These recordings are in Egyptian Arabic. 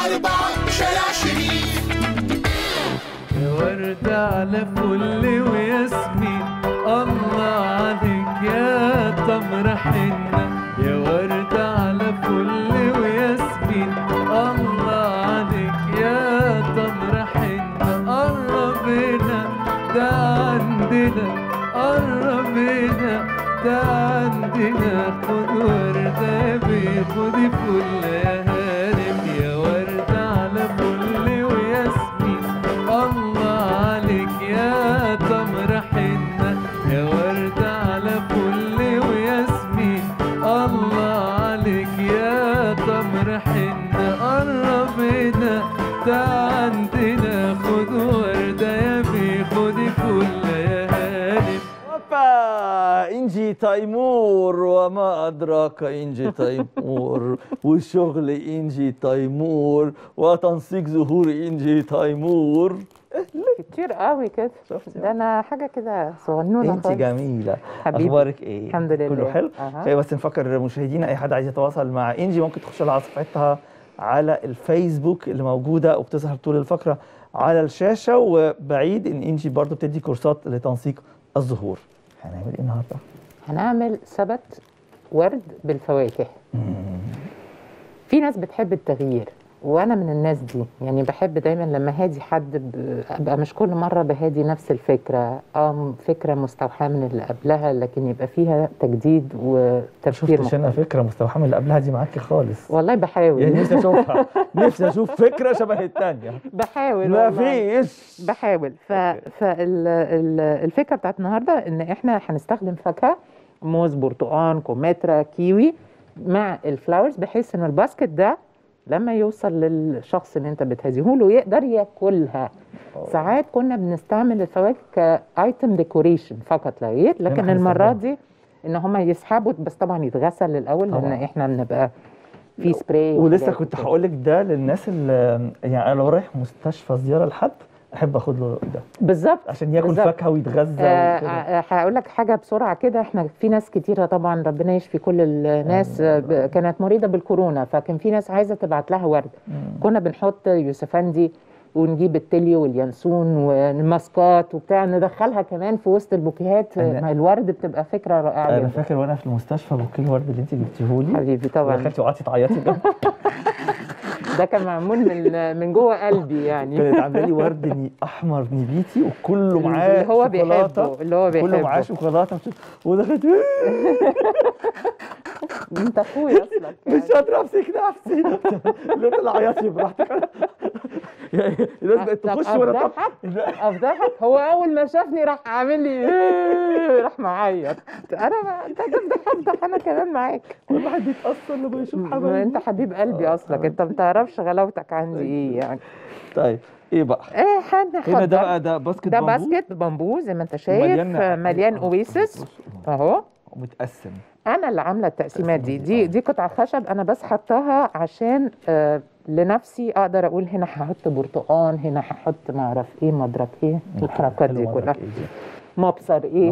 أربعة شارع شريف يا ورد على فل وياسمين الله عليك يا تمر حنة يا ورد على فل وياسمين الله عليك يا تمر حنة قرب هنا ده عندنا قرب هنا ده عندنا خد وردة يا بيه خدي فل يا هانم يا ورد على فل وياسمين الله عليك يا تمر حنة يا ورد على فل وياسمين الله عليك يا تمر حنة قرب هنا ده عندنا خد وردة يا بيه خدي فل يا هانم اوبا انجي تيمور وما ادراك انجي تيمور وشغل انجي تيمور وتنسيق ظهور انجي تيمور كتير قوي كده ده انا حاجه كده صغنونه انت خالص. جميله حبيبي. اخبارك ايه الحمد لله. كله حلو أها. خلينا بس نفكر مشاهدينا اي حد عايز يتواصل مع انجي ممكن تخش على صفحتها على الفيسبوك اللي موجوده وبتظهر طول الفقره على الشاشه وبعيد ان انجي برضو بتدي كورسات لتنسيق الظهور هنعمل ايه النهارده هنعمل سبت ورد بالفواكه في ناس بتحب التغيير وانا من الناس دي يعني بحب دايما لما هادي حد ب- ابقى مش كل مره بهادي نفس الفكره اه فكره مستوحاه من اللي قبلها لكن يبقى فيها تجديد وتفكير شفتش انا مختلف فكره مستوحاه من اللي قبلها دي معاكي خالص والله بحاول يعني نفسي اشوفها نفسي اشوف فكره شبه الثانيه بحاول ما والله. فيش بحاول ف... فالفكره بتاعت النهارده ان احنا هنستخدم فاكهه موز برتقان كمثرى كيوي مع الفلاورز بحيث ان الباسكت ده لما يوصل للشخص اللي انت بتهديه له يقدر ياكلها ساعات كنا بنستعمل الفواكه كايتم ديكوريشن فقط لا غير لكن هنستخدمها. المره دي ان هم يسحبوا بس طبعا يتغسل الاول لان طبعاً. احنا بنبقى في سبراي ولسه وحاجات كنت كده. هقول لك ده للناس اللي يعني انا لو رايح مستشفى زياره لحد احب اخد له ده بالظبط عشان ياكل بالظبط. فاكهه ويتغذى وكده. آه، هقول لك حاجه بسرعه كده احنا في ناس كتيره طبعا ربنا يشفي كل الناس آه، ب- كانت مريضه بالكورونا فكان في ناس عايزه تبعت لها ورد كنا بنحط يوسفندي ونجيب التليو واليانسون والماسكات وبتاع ندخلها كمان في وسط البوكيهات أنا- ما الورد بتبقى فكره رائعه انا جدا فاكر وانا في المستشفى بوكيه الورد اللي انت جبتيه لي حبيبي طبعا دخلتي وقعدتي تعيطي جنبي. ده كان معمول من من جوه قلبي يعني كانت عامله لي ورد ني- احمر نبيتي وكله معاه اللي هو شوكولاتة. بيحبه اللي هو كله معاه بيحبه شوكولاته ودخلت انت اخويا اصلا مش قادره امسك نفسي لا طلع عيطي براحتك يعني الناس بقت طب تخش وانا طب أفضحك؟ افضحك هو اول ما شافني راح عامل لي إيه، راح معيط انا ما انت هتفضح افضح انا كمان معاك الواحد بيتاثر لما يشوف ما حبايبه انت حبيب قلبي اصلك انت ما تعرفش غلاوتك عندي ايه يعني طيب ايه بقى ايه حد هنا ده بقى ده باسكت ده بامبو باسكت بامبو زي ما انت شايف ومليان- مليان آه، اويسس اهو متقسم انا اللي عامله التقسيمات دي التقسيمات دي، دي آه. دي قطعه خشب انا بس حطاها عشان آه لنفسي اقدر اقول هنا هحط برتقان هنا هحط ما اعرف ايه مضرب ايه الحركات دي حلو كلها مرة إيه دي. مبصر ايه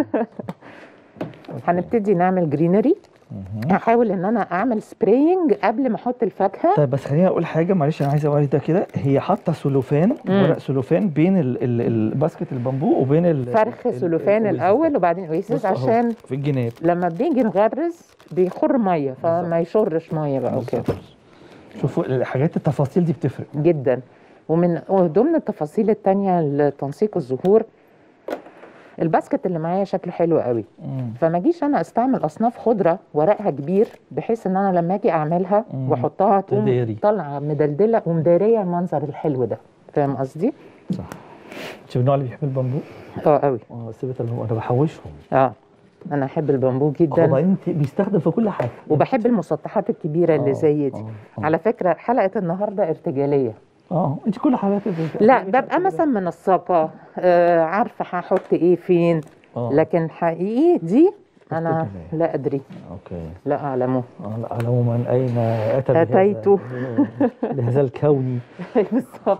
هنبتدي نعمل جرينري هحاول ان انا اعمل سبراينج قبل ما احط الفاكهه طيب بس خليني اقول حاجه معلش انا عايز اوري ده كده هي حاطه سلوفان مم. ورق سلوفان بين ال ال الباسكت البامبو وبين ال فرخ ال- سلوفان الأويسس الاول ده. وبعدين اويسس بص أهو، عشان في الجناب لما بنيجي نغرز بيخر ميه فما يشرش ميه بقى وكده بالظبط. شوفوا الحاجات التفاصيل دي بتفرق جدا ومن وضمن التفاصيل التانية لتنسيق الزهور الباسكت اللي معايا شكله حلو قوي مم. فما اجيش انا استعمل اصناف خضره ورقها كبير بحيث ان انا لما اجي اعملها مم. واحطها تقوم تداري. طالعه مدلدله ومداريه المنظر الحلو ده فاهم قصدي؟ صح شوف النوع اللي بيحب البامبو اه قوي اه سيبت البامبو انا بحوشهم اه انا احب البامبو جدا وبعدين ت- بيستخدم في كل حاجه وبحب المسطحات الكبيره اللي آه، زي دي آه، آه. على فكره حلقه النهارده ارتجاليه اه انت كل حاجاتك لا ببقى مثلا منسقه آه عارفه هحط ايه فين آه. لكن حقيقي دي انا ارتجالية. لا ادري اوكي لا اعلمه آه، لا اعلم من اين اتى بهذا- أتيت. بهذا الكوني بالظبط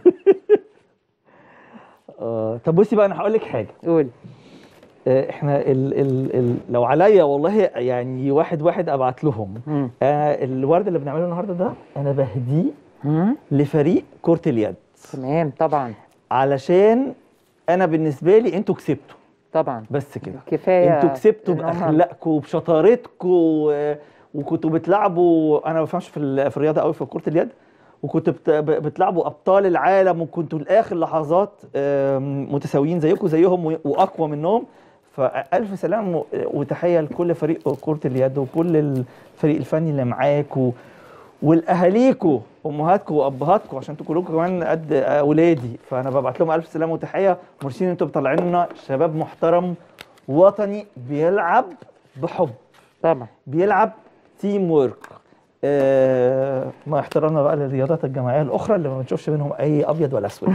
آه طب بصي بقى انا هقول لك حاجه قول آه، احنا ال ال ال لو عليا والله يعني واحد واحد ابعت لهم مم. آه الورد اللي بنعمله النهارده ده انا بهديه مم. لفريق كره اليد تمام طبعا علشان انا بالنسبه لي انتوا كسبتوا طبعا بس كده كفايه انتوا كسبتوا إن هم- باخلاقكم وبشطارتكم و- وكنتوا بتلعبوا انا ما بفهمش في ال- في الرياضه قوي في كره اليد وكنتوا بت- ب- بتلعبوا ابطال العالم وكنتوا لاخر لحظات آم، متساويين زيكم زيهم و- واقوى منهم فالف سلام و- وتحيه لكل فريق كره اليد وكل الفريق الفني اللي معاك و- والاهاليكوا امهاتكم وابهاتكم عشان انتوا كلكم كمان قد اولادي فانا ببعت لهم الف سلامه وتحيه مرسين انتوا بتطلعين لنا شباب محترم وطني بيلعب بحب طبعا بيلعب تيم وورك آه مع احترامنا بقى للرياضات الجماعيه الاخرى اللي ما بنشوفش منهم اي ابيض ولا اسود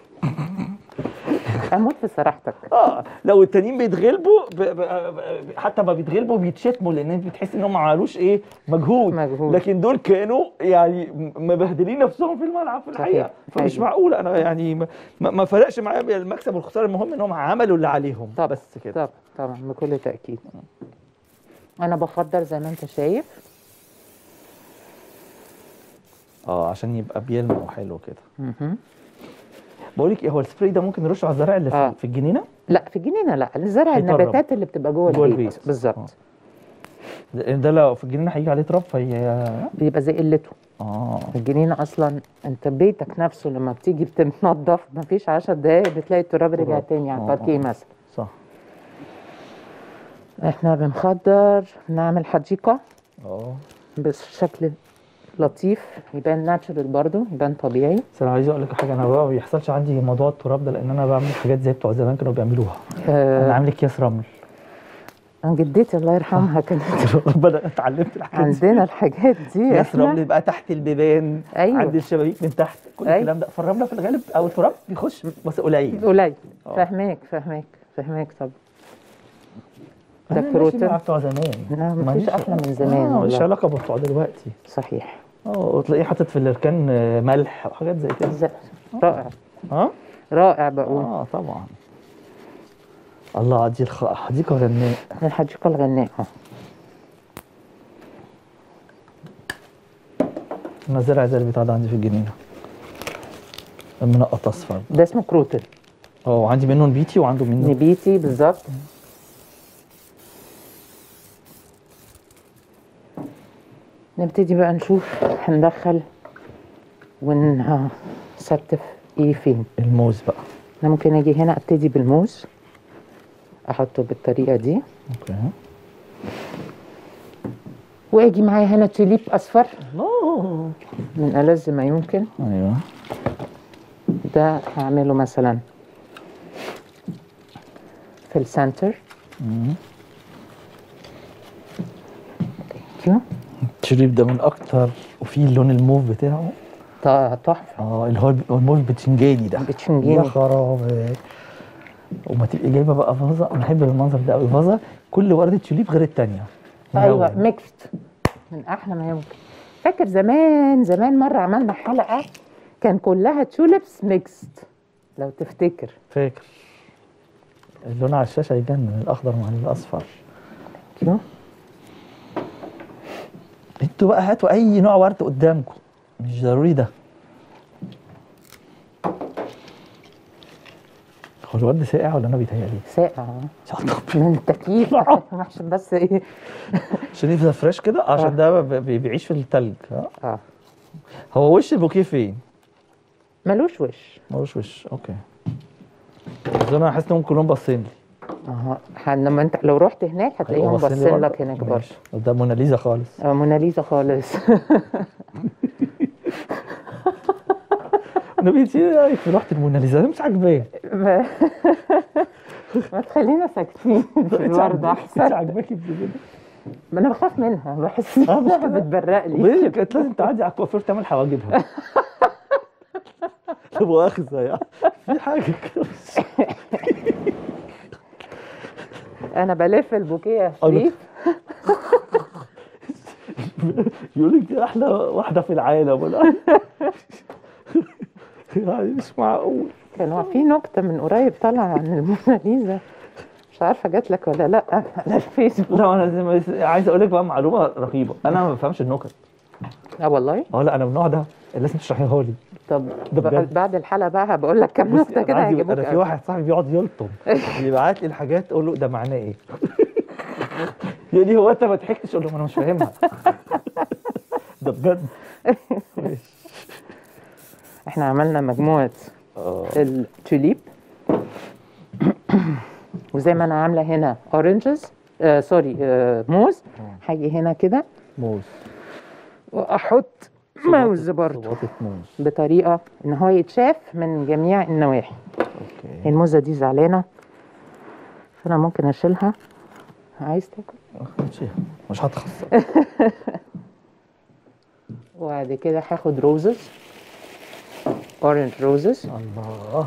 اموت في صراحتك اه لو التانيين بيتغلبوا ب... ب... ب... حتى ما بيتغلبوا بيتشتموا لان انت بتحس انهم ما عملوش ايه مجهود مجهود. لكن دول كانوا يعني م- مبهدلين نفسهم في الملعب في الحقيقه صحيح. فمش أيوة. معقول انا يعني ما, ما ما فرقش معايا المكسب والخساره المهم انهم عملوا اللي عليهم طبعا بس كده طبعا طبعا بكل تاكيد انا بفضل زي ما انت شايف اه عشان يبقى بيلمع وحلو كده مهم. بقول لك ايه هو السبراي ده ممكن نرشه على الزرع اللي في, آه. في الجنينه لا في الجنينه لا الزرع هيطرب. النباتات اللي بتبقى جوه جوه البيت, البيت. بالظبط ده ده لو في الجنينه هيجي عليه تراب فهي بيبقى زي قلته اه الجنينه اصلا انت بيتك نفسه لما بتيجي بتنظف مفيش 10 دقايق بتلاقي التراب رجع تراب. تاني على آه، الباركيه آه. مثلا صح احنا بنخضر نعمل حديقه اه بشكل لطيف يبان ناتشورال برضو يبان طبيعي بس انا عايز اقول لك حاجه انا بقى ما بيحصلش عندي موضوع التراب ده لان انا بعمل حاجات زي بتوع زمان كانوا بيعملوها انا آه عامل اكياس رمل عن جدتي الله يرحمها كانت ربنا اتعلمت الحاجات دي عندنا الحاجات دي اكياس احنا رمل بقى تحت البيبان أيوة. عند الشبابيك من تحت كل أيوة. الكلام ده فالرمله في الغالب او التراب بيخش بس قليل قليل آه. فاهماك فاهماك فاهماك طب ده أنا ماشي كروتون مع بتوع زمان لا مفيش ماليش- احلى من زمان آه مش والله علاقه بتوع دلوقتي صحيح اه وتلاقيه حاطط في الاركان آه، ملح وحاجات زي كده ز- رائع اه رائع بقول اه طبعا الله دي الخ... حديقه غناء الحديقه الغناء اه انا زرع زي البتاع ده عندي في الجنينه منقط اصفر ده اسمه كروتون اه وعندي منه نبيتي وعنده منه نبيتي بالظبط نبتدي بقى نشوف هندخل ونستف ايه فين الموز بقى انا ممكن اجي هنا ابتدي بالموز احطه بالطريقه دي اوكي واجي معايا هنا توليب اصفر الله من ألذ ما يمكن ايوه ده هعمله مثلا في السنتر مم. كيو الشريب ده من اكتر وفيه اللون الموف بتاعه ط- تحفه اه اللي هو الب- الموف بتشنجاني ده بتشنجاني. يا خرابي وما تبقي جايبه بقى فازه انا بحب المنظر ده قوي فازه كل ورده توليب غير الثانيه ايوه ميكست من احلى ما يمكن فاكر زمان زمان مره عملنا حلقه كان كلها توليبس ميكست لو تفتكر فاكر اللون على الشاشه يجنن الاخضر مع الاصفر كيو انتوا بقى هاتوا اي نوع ورد قدامكم مش ضروري ده هو الورد ساقع ولا انا بيتهيألي؟ ساقع شطب من التكييف عشان بس ايه عشان يفضل فريش كده عشان ده ب- ب- بيعيش في التلج ها؟ اه هو وش البوكيه فين؟ ملوش وش ملوش وش اوكي بس انا حاسس انهم كلهم باصين لي اه ح- لما انت لو رحت هناك هتلاقيهم هيبقوا باصين لي باصين برضه؟ لك هناك برضه ماشي. ده موناليزا خالص آه، موناليزا خالص نبيتي ايه رايك في رحت الموناليزا مش عاجباني ما ما تخلينا ساكتين في الورد مش احسن عاجباكي في كده ما انا بخاف منها بحس آه، مش انها كده؟ بتبرق لي وهي كانت لازم تعدي على الكوافير تعمل حواجبها لا مؤاخذة يعني في حاجة كده انا بلف البوكيه يا أنا- شريف يقول لك دي أحلى واحدة في العالم ولا يعني مش معقول كان في نكته من قريب طالعه عن الموناليزا مش عارفه جات لك ولا لا على الفيسبوك لا أنا زي ما عايز أقول لك بقى معلومة رهيبة أنا ما بفهمش النكت اه والله أه لا أنا من النوع ده لازم تشرحيها لي طب ده بقى- بجد. بعد الحلقه بقى هبقول لك كام بصي، نكته كده أنا عندي- هيعجبوك انا في أوي. واحد صاحبي بيقعد يلطم يبعت لي الحاجات اقول له ده معناه ايه يقول لي هو انت ما ضحكتش اقول له ما انا مش فاهمها ده بجد احنا عملنا مجموعه اه التوليب وزي ما انا عامله هنا اورنجز آه سوري آه موز هاجي هنا كده موز واحط موز برضه صباطة موز بطريقه ان هو يتشاف من جميع النواحي اوكي الموزه دي زعلانه فانا ممكن اشيلها عايز تاكل ماشي. مش هتخسر وبعد كده هاخد روزز اورنج روزز الله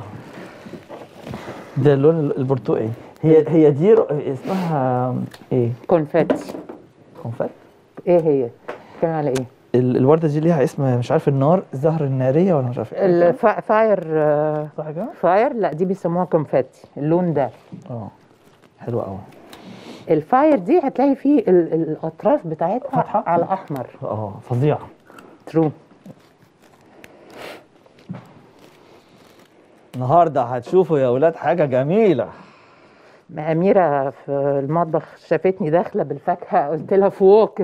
ده اللون البرتقالي هي هي دي ر- اسمها ايه؟ كونفيتس خنفات ايه هي كان على ايه ال- الورده دي ليها اسم مش عارف النار الزهر الناريه ولا مش عارف ايه الفاير صح كده؟ فاير لا دي بيسموها كونفيتي اللون ده اه حلو قوي الفاير دي هتلاقي فيه ال- الاطراف بتاعتها فاتحة؟ على احمر اه فظيعه ترو النهارده هتشوفوا يا اولاد حاجه جميله ما أميرة في المطبخ شافتني داخلة بالفاكهة قلت لها فوق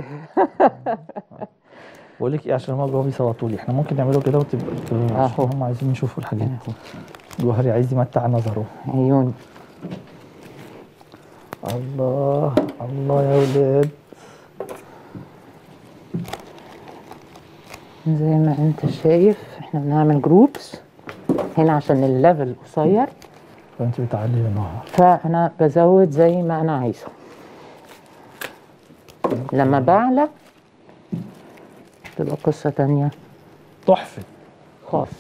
بقول لك ايه عشان هم جوه بيصوتوا لي احنا ممكن نعمله كده وتبقى أهو. عشان هم عايزين يشوفوا الحاجات جوهري عايز يمتع نظره عيوني الله الله يا ولاد زي ما انت شايف احنا بنعمل جروبس هنا عشان الليفل قصير فانت بتعلي النهار فانا بزود زي ما انا عايزه لما بعلى تبقى قصة تانية تحفه خاص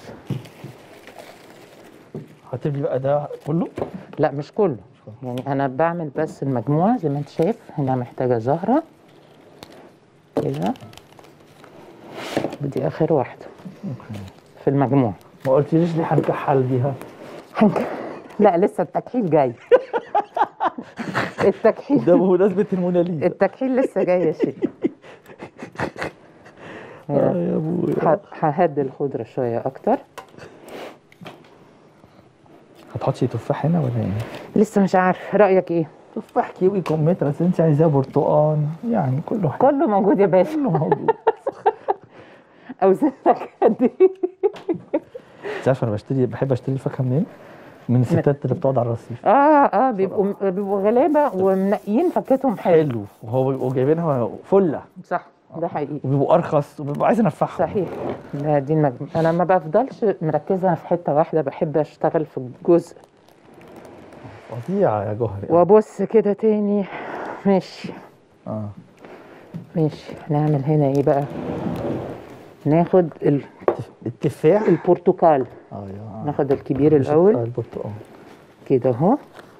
هتبلي بقى ده كله لا مش كله يعني انا بعمل بس المجموعة زي ما انت شايف هنا محتاجة زهرة كده ودي اخر واحدة في المجموعة ما قلتليش ليه هنكحل بيها لا لسه التكحيل جاي التكحيل ده بمناسبه الموناليزا التكحيل لسه جاي يا شيخ اه يا ابويا ه- ههدي الخضرة شوية أكتر هتحطي تفاح هنا ولا ايه؟ لسه مش عارف رأيك إيه؟ تفاح كيوي كمثرى بس انت عايزاه برتقال يعني كله حلو كله موجود يا باشا كله موجود أوزنك قد إيه؟ انت عارف انا بشتري بحب اشتري الفاكهه منين؟ من الستات اللي بتقعد على الرصيف آه آه بيبقوا بيبقوا غلابة ومنقيين فكتهم حلو حلو وهو بيبقوا جايبينها فله صح ده حقيقي وبيبقوا ارخص وبيبقوا عايز انفعهم صحيح ده دي المجموعة أنا ما بفضلش مركزة في حتة واحدة بحب أشتغل في جزء فظيعه يا جوهري وأبص كده تاني ماشي اه ماشي نعمل هنا إيه بقى؟ ناخد ال- التفاح البرتقال اه يا ناخد الكبير الأول آه، البرتقال كده اهو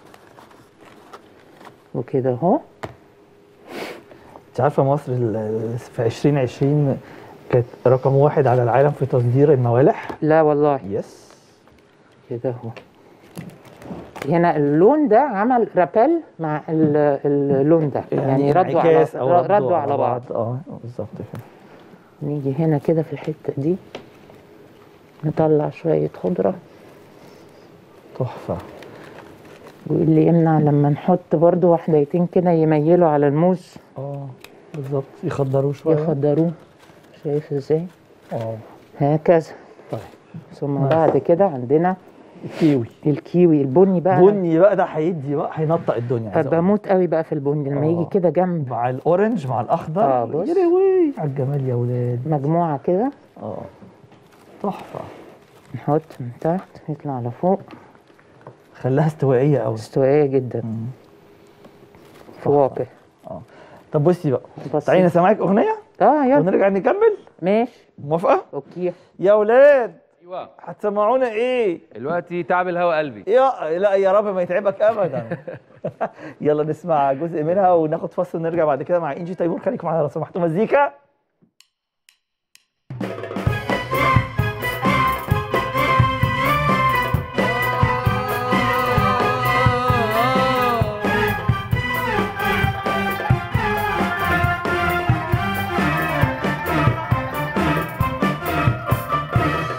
وكده اهو انت عارفه مصر ال- ال- في 2020 كانت رقم واحد على العالم في تصدير الموالح لا والله يس كده اهو هنا اللون ده عمل رابيل مع ال- اللون ده يعني ردوا على انعكاس أو ردوا على بعض اه بالظبط كده نيجي هنا كده في الحتة دي نطلع شوية خضرة تحفه واللي يمنع لما نحط برضو واحدتين كده يميلوا على الموز اه بالظبط يخضروه شويه يخضروه شايف ازاي اه هكذا طيب ثم نايس. بعد كده عندنا الكيوي الكيوي البني بقى بني بقى ده هيدي بقى هينطق الدنيا عايز أقول. بموت قوي بقى في البني لما آه. يجي كده جنب مع الاورنج مع الاخضر آه، بص. يا لهوي على الجمال يا ولاد مجموعة كده اه تحفه نحط من تحت يطلع لفوق خلاها استوائيه قوي استوائية جدا فواكه طب بصي بقى بس تعالي نسمعك اغنيه اه يلا ونرجع نكمل ماشي موافقه اوكي يا ولاد ايوه هتسمعونا ايه دلوقتي تعب الهوا قلبي يا لا يا رب ما يتعبك ابدا يلا نسمع جزء منها وناخد فاصل ونرجع بعد كده مع انجي تيمور خليكم معانا لو سمحتوا مزيكا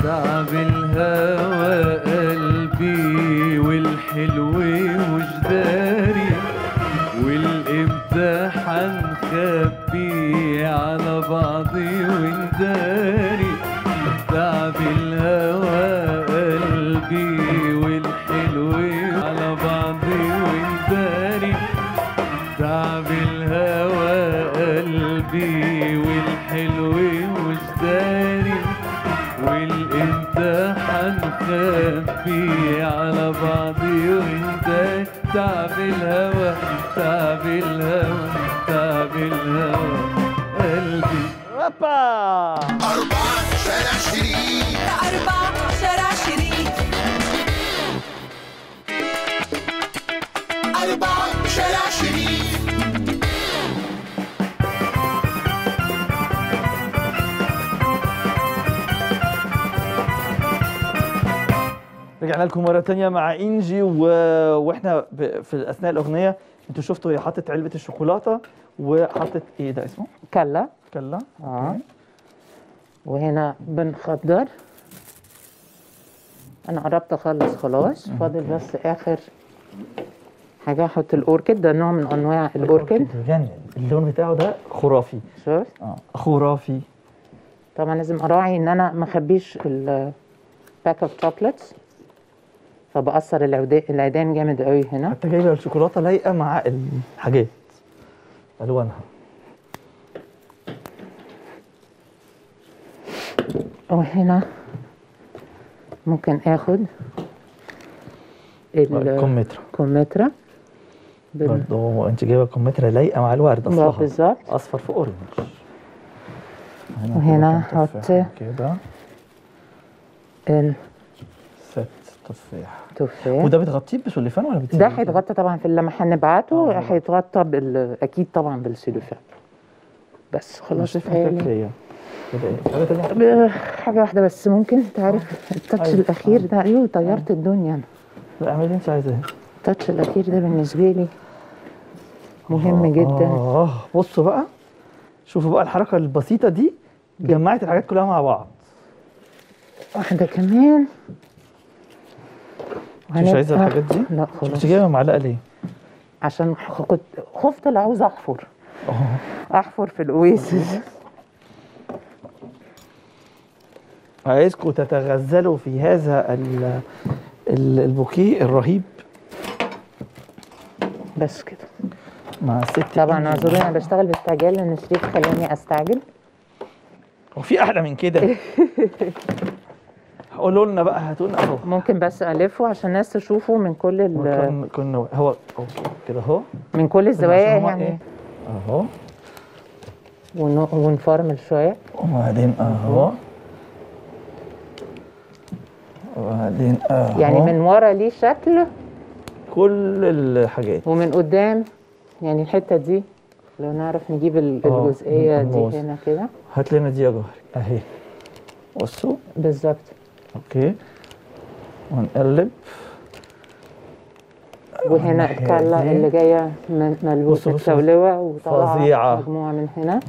تعب الهوى قلبي والحلو وجداري والامتحان خبي على بعضي ونداري تعب الهوى قلبي والحلو على بعضي ونداري تعب الهوى قلبي والحلو وجداري والامتحان خبي على بعضي وانت تعب الهوى تعب الهوى تعب الهوى قلبي هوبا أربعة شارع شريف أربعة شارع شريف أربعة شارع شريف رجعنا لكم مرة تانية مع إنجي و... وإحنا ب... في أثناء الأغنية أنتوا شفتوا هي حطت علبة الشوكولاتة وحطت إيه ده اسمه؟ كلا كلا اه وهنا بنخضر انا قربت اخلص خلاص فاضل بس اخر حاجه احط الاوركيد ده نوع من انواع الاوركيد جنن اللون بتاعه ده خرافي شوف اه خرافي طبعا لازم اراعي ان انا ما اخبيش الباك اوف شوكليتس فبأثر العودا- العيدان جامد قوي هنا حتى جايبة الشوكولاتة لايقة مع الحاجات ألوانها وهنا ممكن اخد الكمثرى الكمثرى بال- برضه أنت جايبة كمثرى لايقة مع الورد آه، أصلها بالظبط أصفر في أورنج وهنا كده أحط تفاحة كده ست تفاح التفاح وده بتغطيه بسليفان ولا بتسيبيه ده كده؟ هيتغطى طبعا في لما هنبعته آه. هيتغطى بال... اكيد طبعا بالسيلوفان بس خلاص مش تفهم تخيلي كيكية كده ايه حاجة تانية ب- حاجه واحده بس ممكن انت عارف التاتش أيوة. الاخير ده ايوه طيرت الدنيا انا لا اعملي اللي انت عايزاه التاتش الاخير ده بالنسبه لي مهم آه، جدا اه بصوا بقى شوفوا بقى الحركة البسيطة دي جمعت الحاجات كلها مع بعض واحده كمان مش عايزة وهنبقى- الحاجات دي؟ لا انت خلاص جايبة معلقة ليه؟ عشان خ- كنت خفت لا عاوز احفر اه احفر في الاويسس عايزكم تتغزلوا في هذا ال- ال- البوكيه الرهيب بس كده مع الست طبعا إنجي. اعذروني انا بشتغل باستعجال لان شريف خلاني استعجل وفي احلى من كده قولوا لنا بقى هاتوا لنا اهو ممكن بس الفه عشان الناس تشوفه من كل ال... كنا كنا هو اوكي كده اهو من كل الزوايا عشان هو يعني إيه؟ اهو ون... ونفرمل شويه وبعدين اهو وبعدين اهو يعني من ورا ليه شكل كل الحاجات ومن قدام يعني الحته دي لو نعرف نجيب ال- آه، الجزئيه الموز. دي هنا كده هات لنا دي يا جوهري اهي بصوا بالظبط اوكي ونقلب وهنا الناحية الكلا دي. اللي جايه من- ملبوسه بصوا، بصوا. متولوه وطالعه فظيعة. مجموعه من هنا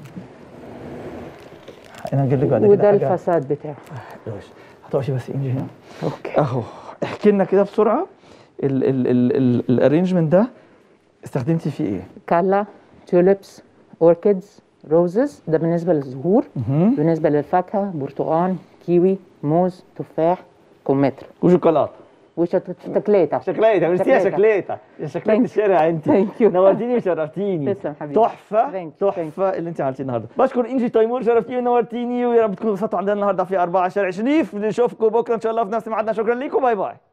انا هجيب لك بعد كده وده حاجة. الفساد بتاعه ماشي. هتقفي بس انجي هنا اوكي اهو احكي لنا كده بسرعه الارينجمنت ده استخدمتي فيه ايه؟ كلا توليبس اوركيدز روزز ده بالنسبه للزهور مهم. بالنسبه للفاكهه برتقال كيوي موز تفاح كمثرى وشوكولاته وشوكولاته شكليته ميرسي يا شكليتة. شكليته يا شكلية Thank- الشارع انت Thank you. نورتيني وشرفتيني تسلم حبيبي. تحفه Thank you. تحفه اللي انت عملتيه النهارده بشكر انجي تيمور شرفتيني ونورتيني ويا رب تكونوا انبسطتوا عندنا النهارده في 4 شارع شريف نشوفكم بكره ان شاء الله في نفس ميعادنا شكرا لكم باي باي